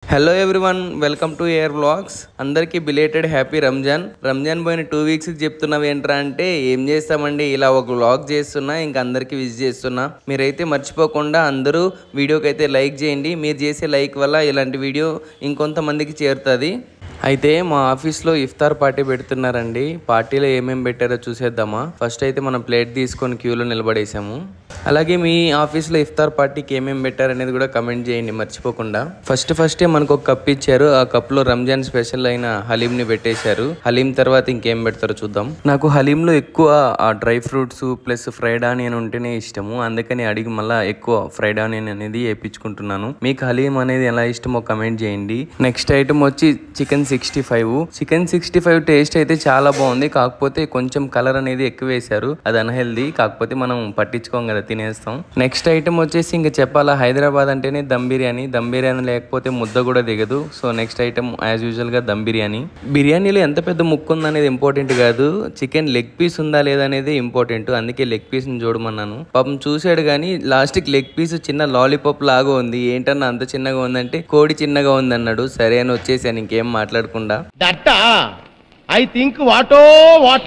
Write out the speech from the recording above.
hello everyone welcome to air vlogs అందరికీ belated happy Ramzan Ramzan పోయిన two వీక్స్కి చెప్తున్నావు ఏంట్రా అంటే ఏం చేస్తామండి ఇలా ఒక వ్లాగ్ చేస్తున్నా ఇంకా అందరికీ విజ్ చేస్తున్నా మీరైతే మర్చిపోకుండా అందరూ వీడియోకి అయితే లైక్ చేయండి మీరు చేసే లైక్ వల్ల ఇలాంటి వీడియో ఇంకొంతమందికి చేరుతుంది అయితే మా ఆఫీస్లో ఇఫ్తార్ పార్టీ పెడుతున్నారండి పార్టీలో ఏమేమి పెట్టారో చూసేద్దామా ఫస్ట్ అయితే మనం ప్లేట్ తీసుకొని క్యూలో నిలబడేసాము అలాగే మీ ఆఫీస్లో ఇఫ్తార్ పార్టీకి ఏమేమి పెట్టారనేది కూడా కమెంట్ చేయండి మర్చిపోకుండా ఫస్ట్ ఫస్టే మనకు ఒక కప్ ఇచ్చారు ఆ కప్లో రంజాన్ స్పెషల్ అయిన హలీంని పెట్టేశారు హలీం తర్వాత ఇంకేం పెడతారో చూద్దాం నాకు హలీంలో ఎక్కువ ఆ dry fruits plus fried onion ఉంటేనే ఇష్టము అందుకని అడిగి మళ్ళీ ఎక్కువ ఫ్రైడ్ ఆనియన్ అనేది వేయించుకుంటున్నాను మీకు హలీం అనేది ఎలా ఇష్టమో కమెంట్ చేయండి నెక్స్ట్ ఐటమ్ వచ్చి chicken sixty five chicken sixty five taste అయితే చాలా బాగుంది కాకపోతే కొంచెం కలర్ అనేది ఎక్కువ వేశారు అది అన్హెల్దీ కాకపోతే మనం పట్టించుకోం కదా తినేస్తాం నెక్స్ట్ ఐటమ్ వచ్చేసి ఇంకా చెప్పాలా హైదరాబాద్ అంటేనే దమ్ బిర్యానీ దమ్ బిర్యానీ లేకపోతే ముద్ద కూడా దిగదు so next item as usual గా దమ్ బిర్యానీ బిర్యానీలో ఎంత పెద్ద ముక్కు ఉందనేది ఇంపార్టెంట్ కాదు చికెన్ లెగ్ పీస్ ఉందా లేదా అనేది ఇంపార్టెంట్ అందుకే లెగ్ పీస్ ని చూడమన్నాను పాపం చూశాడు కానీ లాస్ట్ కి లెగ్ పీస్ చిన్న లాలీపాప్ లాగా ఉంది ఏంటన్నా అంత చిన్నగా ఉందంటే కోడి చిన్నగా ఉంది అన్నాడు సరే అని వచ్చేసాను ఇంకేం మాట్లాడకుండా that I think what what